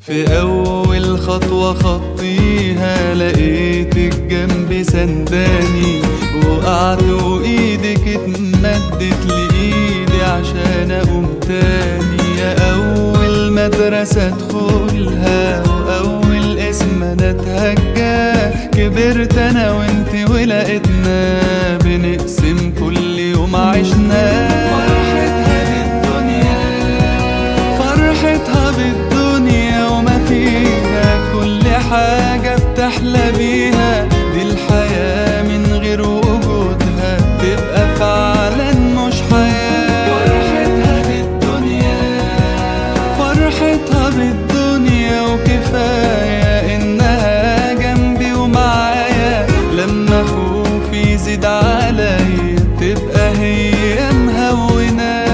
في أول خطوة خطيها لقيتك جنبي سنداني وقعت وإيدك اتمدت لإيدي عشان أقوم تاني يا أول مدرسة أدخلها وأول اسم أنا أتهجاه كبرت أنا وإنت ولقيتنا بنقسم كل يوم عشناه فرحتها بالدنيا فرحتها بالدنيا وما فيها كل حاجة بتحلى بيها دي الحياة من غير وجودها تبقى فعلا مش حياة فرحتها بالدنيا فرحتها بالدنيا وكفاية إنها جنبي ومعايا لما خوفي يزيد عليا تبقى هي مهونة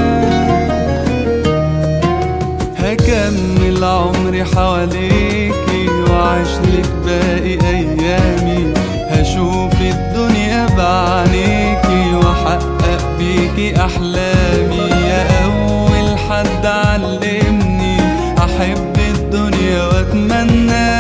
هكمل عمري حواليكي وعشلك باقي ايامي هشوف الدنيا بعينيكي واحقق بيكي احلامي يا اول حد علمني احب الدنيا واتمنى